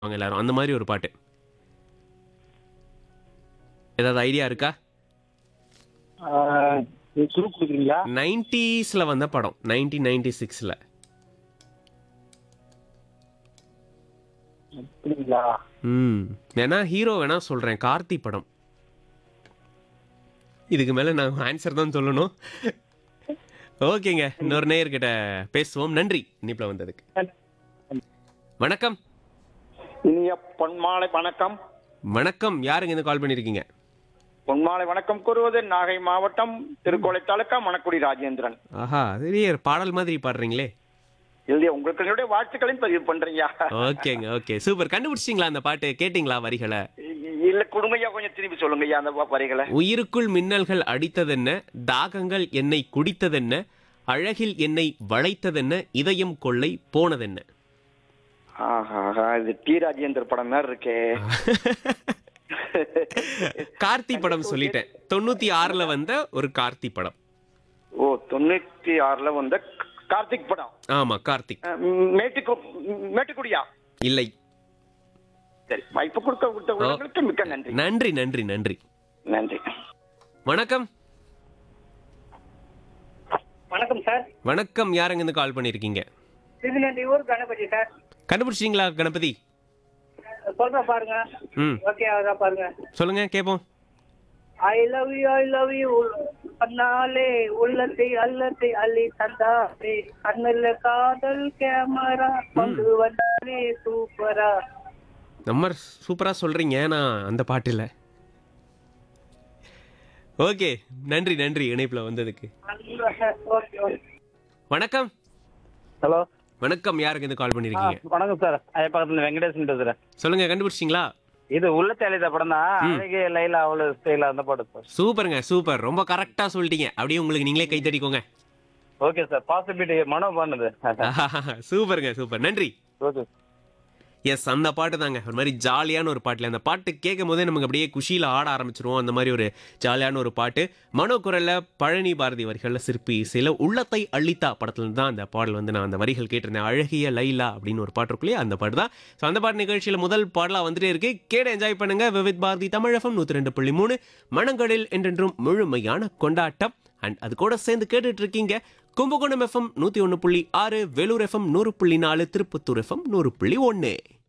அவங்க எல்லாரும் அந்த மாதிரி ஒரு பாட்டு ஏதாவது ஐடியா இருக்கா குரு கொடுக்குறீங்களா நைன்டிஸ்ல வந்த படம் நைன்டீன் நைன்டி சிக்ஸ்ல அப்படிங்களா ம் வேணா ஹீரோ வேணா சொல்றேன் கார்த்தி படம் இதுக்கு மேல நான் ஆன்சர் தான் சொல்லணும் ஓகேங்க இன்னொரு நேயர்கிட்ட பேசுவோம் நன்றி இனிப்புல வந்ததுக்கு வணக்கம் இனிய பொன்மாலை வணக்கம் வணக்கம் யாருங்க இந்த கால் பண்ணிருக்கீங்க பொன்மாலை வணக்கம் கூறுவது நாகை மாவட்டம் திருக்கோளை தாலுக்கா மணக்குடி ராஜேந்திரன் ஆஹா அதுலயே பாடல் மாதிரி பாடுறீங்களே இல்லையா உங்களுக்கு என்னுடைய வாழ்த்துக்களையும் பதிவு பண்றீங்க ஓகேங்க ஓகே சூப்பர் கண்டுபிடிச்சிங்களா அந்த பாட்டு கேட்டிங்களா வரிகளை இல்ல குடுமையா கொஞ்சம் திரும்பி சொல்லுங்க ஐயா அந்த வரிகளை உயிருக்குள் மின்னல்கள் அடித்ததென்ன தாகங்கள் என்னை குடித்ததென்ன அழகில் என்னை வளைத்ததென்ன இதயம் கொள்ளை போனதென்ன ஆஹா இது டி ராஜேந்தர் படம் மாதிரி இருக்கே கார்த்தி படம் சொல்லிட்டேன் தொண்ணூத்தி ஆறுல வந்த ஒரு கார்த்தி படம் ஓ தொண்ணூத்தி ஆறுல வந்த கார்த்திக் படம் ஆமா கார்த்திக் அஹ், மேட்டுக்கு மேட்டுக்குடியா இல்லை சரி வாய்ப்பு கொடுக்க கொடுத்த உள்ளவங்களுக்கு மிக்க நன்றி நன்றி நன்றி நன்றி நன்றி வணக்கம் வணக்கம் சார் வணக்கம் யாருங்க இருந்து கால் பண்ணிருக்கீங்க திருநெல்வேலூர் கணபதி சார் கண்டுபிடிச்சிங்களா கணபதி சொல்றேன் பாருங்க ம் ஓகே அதான் பாருங்க சொல்லுங்க கேப்போம் I love you I love you பண்ணாலே உள்ளத்தை அல்லத்தை அள்ளி தந்தாலே கண்ணுல காதல் கேமரா கொண்டு வந்தாலே சூப்பரா நம்ம சூப்பரா சொல்றீங்க நான் அந்த பாட்டு இல்ல ஓகே நன்றி நன்றி இணைப்புல வந்ததுக்கு ஓகே ஓகே வணக்கம் ஹலோ வணக்கம் யாருக்கு இருந்து கால் பண்ணிருக்கீங்க வணக்கம் சார் பக்கத்துல வெங்கடேசன் பேசுறேன் சொல்லுங்க கண்டுபிடிச்சிங்களா இது உள்ள தெளித படம் தான் அழகே லைலா அவ்வளவு ஸ்டைல அந்த படம் சார் சூப்பருங்க சூப்பர் ரொம்ப கரெக்டா சொல்லிட்டீங்க அப்படியே உங்களுக்கு நீங்களே கை தட்டிக்கோங்க ஓகே சார் பாசிபிலிட்டி மனோ பண்ணுது சூப்பருங்க சூப்பர் நன்றி ஓகே எஸ் அந்த பாட்டு தாங்க ஒரு மாதிரி ஜாலியான ஒரு பாட்டுல அந்த பாட்டு கேட்கும் போதே நமக்கு அப்படியே குஷியில் ஆட ஆரம்பிச்சிருவோம் அந்த மாதிரி ஒரு ஜாலியான ஒரு பாட்டு மனோ குரல்ல பழனி பாரதி வரிகளில் சிற்பி இசையில் உள்ளத்தை அள்ளித்தா படத்துல தான் அந்த பாடல் வந்து நான் அந்த வரிகள் கேட்டிருந்தேன் அழகிய லைலா அப்படின்னு ஒரு பாட்டு இருக்குல்லையே அந்த பாட்டு தான் ஸோ அந்த பாட்டு நிகழ்ச்சியில் முதல் பாடலாக வந்துட்டே இருக்கு கேட என்ஜாய் பண்ணுங்க விவித் பாரதி தமிழகம் நூற்றி ரெண்டு புள்ளி மூணு மனங்களில் என்றென்றும் முழுமையான கொண்டாட்டம் அண்ட் அது கூட சேர்ந்து கேட்டுட்டு இருக்கீங்க கும்பகோணம் எஃப்எம் நூற்றி ஒன்று புள்ளி ஆறு வேலூர் எஃப்எம் நூறு புள்ளி நாலு திருப்பத்தூர் எஃப்எம் நூறு புள்ளி ஒன்று